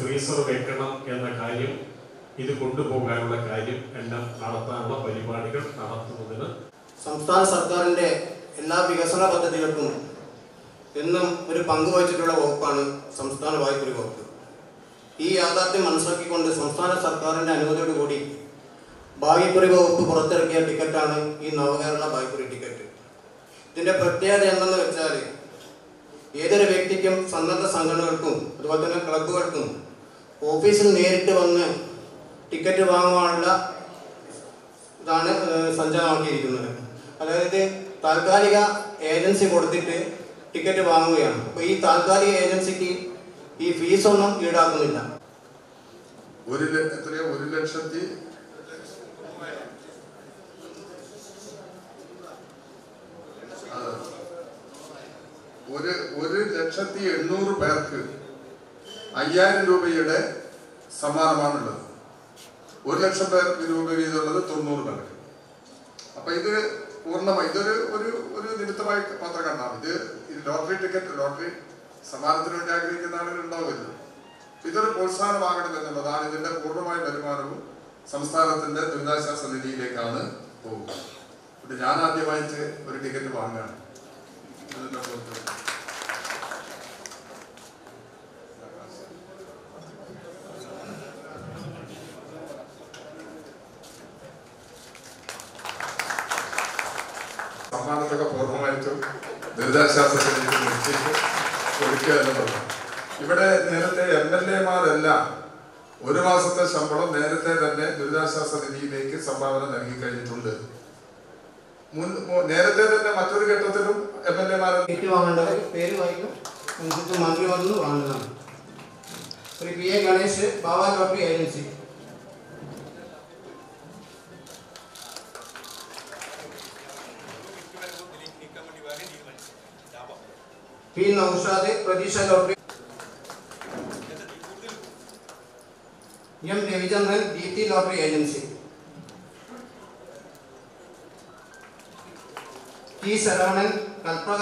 Freezer വെക്കണം എന്ന കാര്യം ഇത് കൊണ്ടുപോകാനുള്ള കാര്യം എല്ലാം നടത്താനുള്ള പരിപാടികൾ നടത്തുന്നതിന് സംസ്ഥാന സർക്കാരിൻ്റെ എല്ലാ വികസന പദ്ധതികൾക്കും എന്നും ഒരു പങ്ക് വഹിച്ചിട്ടുള്ള വകുപ്പാണ് സംസ്ഥാന വായ്പൊലി വകുപ്പ് ഈ യാഥാർത്ഥ്യം മനസ്സിലാക്കിക്കൊണ്ട് സംസ്ഥാന സർക്കാരിൻ്റെ അനുമതിയോടുകൂടി ഭാഗ്യക്കുറി വകുപ്പ് പുറത്തിറക്കിയ ടിക്കറ്റാണ് ഈ നവകേരള ഭാഗ്യക്കുറി ടിക്കറ്റ് ഇതിൻ്റെ പ്രത്യേകത എന്തെന്ന് വെച്ചാൽ ഏതൊരു വ്യക്തിക്കും സന്നദ്ധ സംഘടനകൾക്കും അതുപോലെ തന്നെ ക്ലബ്ബുകൾക്കും ഓഫീസിൽ നേരിട്ട് വന്ന് ടിക്കറ്റ് വാങ്ങുവാനുള്ള ഇതാണ് ഏഹ്, സജ്ജമാക്കിയിരിക്കുന്നത് അതായത് താൽക്കാലിക ഏജൻസി കൊടുത്തിട്ട് ടിക്കറ്റ് വാങ്ങുകയാണ് അപ്പോൾ ഈ താൽക്കാലിക ഏജൻസിക്ക് ഈ ഫീസൊന്നും ഈടാക്കുന്നില്ല ഒരു ല- എത്രയോ ഒരു ലക്ഷത്തി ആ. ഒരു ഒരു ലക്ഷത്തി എണ്ണൂറ് പേർക്ക് അയ്യായിരം രൂപയുടെ സമ്മാനമാണുള്ളത് ഒരു ലക്ഷം പേർക്ക് രൂപ വീതമുള്ളത് തൊണ്ണൂറ് പേർക്ക് അപ്പൊ ഇത് പൂർണ്ണമായി ഇതൊരു ഒരു ഒരു നിമിത്തമായി മാത്രം കണ്ടാൽ ഇത് ഇത് ലോട്ടറി ടിക്കറ്റ് ലോട്ടറി സമ്മാനത്തിന് വേണ്ടി ആഗ്രഹിക്കുന്ന ആളുകൾ ഉണ്ടാവുമല്ലോ ഇതൊരു പ്രോത്സാഹനമാകണം എന്നുള്ളതാണ് ഇതിന്റെ പൂർണ്ണമായ വരുമാനവും സംസ്ഥാനത്തിന്റെ ദുരിതാശ്വാസ നിധിയിലേക്കാണ് പോകുക ഇത് ഞാൻ ആദ്യമായിട്ട് ഒരു ടിക്കറ്റ് വാങ്ങുകയാണ് ഇതിന്റെ പുറത്ത് സമ്മാനത്തൊക്കെ പൂർണ്ണമായിട്ടും ദുരിതാശ്വാസ നിധിയിൽ നിശ്ചയിച്ച് കൊടുക്കുക എന്നുള്ളതാണ് ഇവിടെ നേരത്തെ എം എൽ എമാരെല്ലാം ഒരു മാസത്തെ ശമ്പളം നേരത്തെ തന്നെ ദുരിതാശ്വാസ നിധിയിലേക്ക് സംഭാവന നൽകി കഴിഞ്ഞിട്ടുണ്ട് മുൻ മു- നേരത്തെ തന്നെ മറ്റൊരു ഘട്ടത്തിലും എം എൽ എമാരെ ടിക്കറ്റ് വാങ്ങേണ്ടവർ പേര് വായിക്കും അനുസരിച്ച് മന്ത്രി വന്ന് വാങ്ങുന്നതാണ് Shri P A Ganesh Baba lottery agency P Naushad Pratheeksha lottery M Ravichandran Deepthi lottery agency T Saravanan Kalpaka